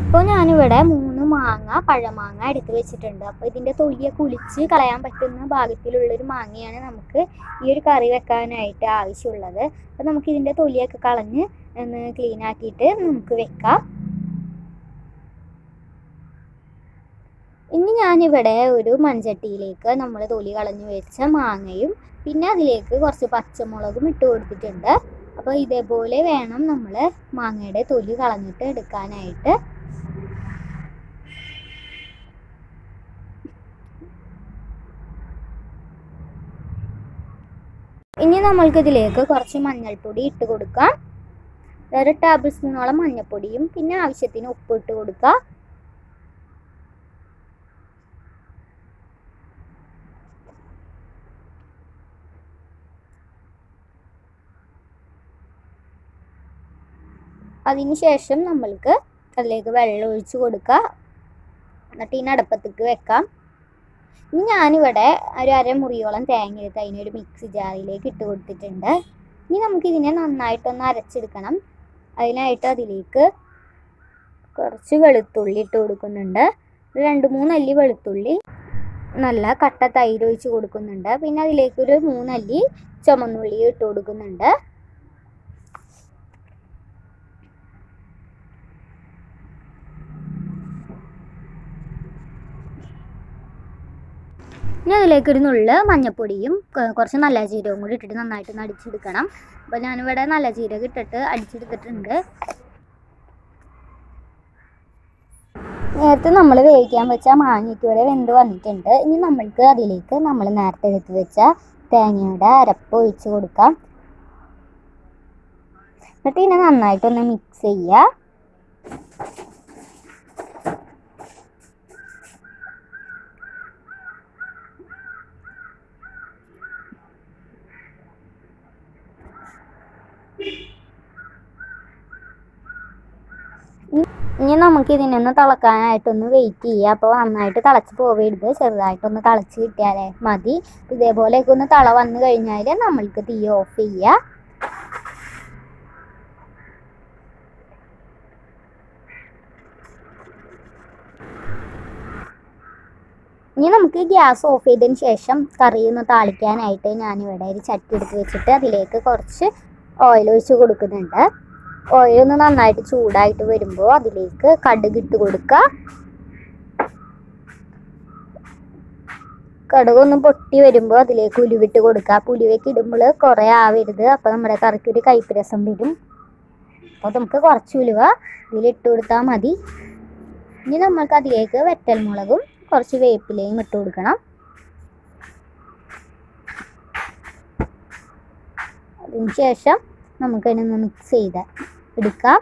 അപ്പോൾ ഞാനിവിടെ മൂന്ന് മാങ്ങ പഴമാങ്ങ എടുത്ത് വെച്ചിട്ടുണ്ട് അപ്പോൾ ഇതിൻ്റെ തൊലിയെ കുലിച്ച് കളയാൻ പറ്റുന്ന ഭാഗത്തിലുള്ളൊരു മാങ്ങയാണ് നമുക്ക് ഈ ഒരു കറി വെക്കാനായിട്ട് ആവശ്യമുള്ളത് അപ്പോൾ നമുക്ക് ഇതിൻ്റെ തൊലിയൊക്കെ കളഞ്ഞ് ഒന്ന് ക്ലീൻ ആക്കിയിട്ട് നമുക്ക് വെക്കാം ഇനി ഞാനിവിടെ ഒരു മൺചട്ടിയിലേക്ക് നമ്മൾ തൊലി കളഞ്ഞു വെച്ച മാങ്ങയും പിന്നെ അതിലേക്ക് കുറച്ച് പച്ചമുളകും ഇട്ട് കൊടുത്തിട്ടുണ്ട് അപ്പോൾ ഇതേപോലെ വേണം നമ്മൾ മാങ്ങയുടെ തൊലി കളഞ്ഞിട്ട് എടുക്കാനായിട്ട് ഇനി നമ്മൾക്ക് ഇതിലേക്ക് കുറച്ച് മഞ്ഞൾപ്പൊടി ഇട്ട് കൊടുക്കാം ഒരു ടേബിൾ സ്പൂണോളം മഞ്ഞൾപ്പൊടിയും പിന്നെ ആവശ്യത്തിന് ഉപ്പ് ഇട്ട് കൊടുക്കുക അതിനുശേഷം നമ്മൾക്ക് അതിലേക്ക് വെള്ളം ഒഴിച്ച് കൊടുക്കുക എന്നിട്ട് ഈ നടപ്പത്തേക്ക് വെക്കാം ഇനി ഞാനിവിടെ ഒരു അരമുറിയോളം തേങ്ങ എടുത്ത് അതിനൊരു മിക്സി ജാറിലേക്ക് ഇട്ട് കൊടുത്തിട്ടുണ്ട് ഇനി നമുക്കിതിനെ നന്നായിട്ടൊന്ന് അരച്ചെടുക്കണം അതിനായിട്ട് അതിലേക്ക് കുറച്ച് വെളുത്തുള്ളി ഇട്ട് കൊടുക്കുന്നുണ്ട് ഒരു രണ്ട് മൂന്നല്ലി വെളുത്തുള്ളി നല്ല കട്ട തൈര് ഒഴിച്ച് കൊടുക്കുന്നുണ്ട് പിന്നെ അതിലേക്ക് ഒരു മൂന്നല്ലി ചുമന്നുള്ളി ഇട്ട് കൊടുക്കുന്നുണ്ട് ഇനി അതിലേക്ക് ഒരു നുള്ള് മഞ്ഞപ്പൊടിയും ക- കുറച്ച് നല്ല ജീരകവും കൂടി ഇട്ടിട്ട് നന്നായിട്ട് ഒന്ന് അടിച്ചെടുക്കണം അപ്പോൾ ഞാനിവിടെ നല്ല ജീരകം ഇട്ടിട്ട് അടിച്ചെടുത്തിട്ടുണ്ട് നേരത്തെ നമ്മൾ വേവിക്കാൻ വെച്ച മാങ്ങയ്ക്ക് വരെ വെന്ത് വന്നിട്ടുണ്ട് ഇനി നമ്മൾക്ക് അതിലേക്ക് നമ്മൾ നേരത്തെ എടുത്ത് വെച്ച തേങ്ങയുടെ അരപ്പ് ഒഴിച്ച് കൊടുക്കാം എന്നിട്ട് ഇതിനെ നന്നായിട്ടൊന്ന് മിക്സ് ചെയ്യുക ഇനി നമുക്ക് ഇതിനൊന്ന് തിളക്കാനായിട്ടൊന്ന് വെയിറ്റ് ചെയ്യുക അപ്പോൾ നന്നായിട്ട് തിളച്ച് പോവരുത് ചെറുതായിട്ടൊന്ന് തിളച്ച് കിട്ടിയാലേ മതി ഇതേപോലെയൊക്കെ ഒന്ന് തള വന്നു കഴിഞ്ഞാൽ നമ്മൾക്ക് തീ ഓഫ് ചെയ്യുക ഇനി നമുക്ക് ഗ്യാസ് ഓഫ് ചെയ്തതിന് ശേഷം കറി ഒന്ന് താളിക്കാനായിട്ട് ഞാനിവിടെ ഒരു ചട്ടി എടുത്ത് വെച്ചിട്ട് അതിലേക്ക് കുറച്ച് ഓയിൽ ഒഴിച്ച് കൊടുക്കുന്നുണ്ട് ഓയിൽ ഒന്ന് നന്നായിട്ട് ചൂടായിട്ട് വരുമ്പോൾ അതിലേക്ക് കടുക് ഇട്ട് കൊടുക്കുക കടുക് ഒന്ന് പൊട്ടി വരുമ്പോൾ അതിലേക്ക് ഉലുവിട്ട് കൊടുക്കുക അപ്പോൾ ഉലുവയ്ക്ക് ഇടുമ്പോൾ കുറേ ആവരുത് അപ്പോൾ നമ്മുടെ കറിക്ക് ഒരു കയ്പ്പ് രസം വരും അപ്പോൾ നമുക്ക് കുറച്ച് ഉലുവ ഇതിലിട്ട് കൊടുത്താൽ മതി ഇനി നമ്മൾക്ക് അതിലേക്ക് വെറ്റൽമുളകും കുറച്ച് വേപ്പിലയും ഇട്ട് കൊടുക്കണം അതിന് ശേഷം നമുക്കതിനൊന്ന് മിക്സ് ചെയ്ത് എടുക്കാം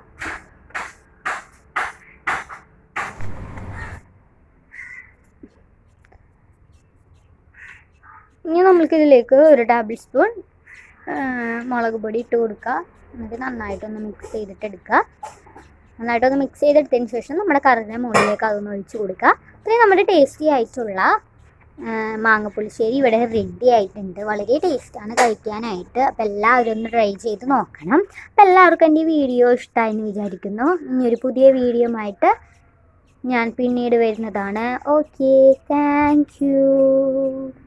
ഇനി നമ്മൾക്ക് ഇതിലേക്ക് ഒരു ടേബിൾ സ്പൂൺ മുളക് പൊടി ഇട്ട് കൊടുക്കുക എന്നിട്ട് നന്നായിട്ടൊന്ന് മിക്സ് ചെയ്തിട്ട് എടുക്കുക നന്നായിട്ടൊന്ന് മിക്സ് ചെയ്തെടുത്തതിന് ശേഷം നമ്മുടെ കറിയുടെ മുകളിലേക്ക് അതൊന്ന് ഒഴിച്ച് കൊടുക്കുക ഇത്രയും നമ്മുടെ ടേസ്റ്റി ആയിട്ടുള്ള ആ, മാങ്ങപ്പുളിശ്ശേരി ഇവിടെ റെഡി ആയിട്ടുണ്ട് വളരെ ടേസ്റ്റാണ് കഴിക്കാനായിട്ട് അപ്പോൾ എല്ലാവരും ഒന്ന് ട്രൈ ചെയ്ത് നോക്കണം അപ്പോൾ എല്ലാവർക്കും എൻ്റെ ഈ വീഡിയോ ഇഷ്ടമായി എന്ന് വിചാരിക്കുന്നു ഇനി ഒരു പുതിയ വീഡിയോ ആയിട്ട് ഞാൻ പിന്നീട് വരുന്നതാണ് ഓക്കെ താങ്ക് യു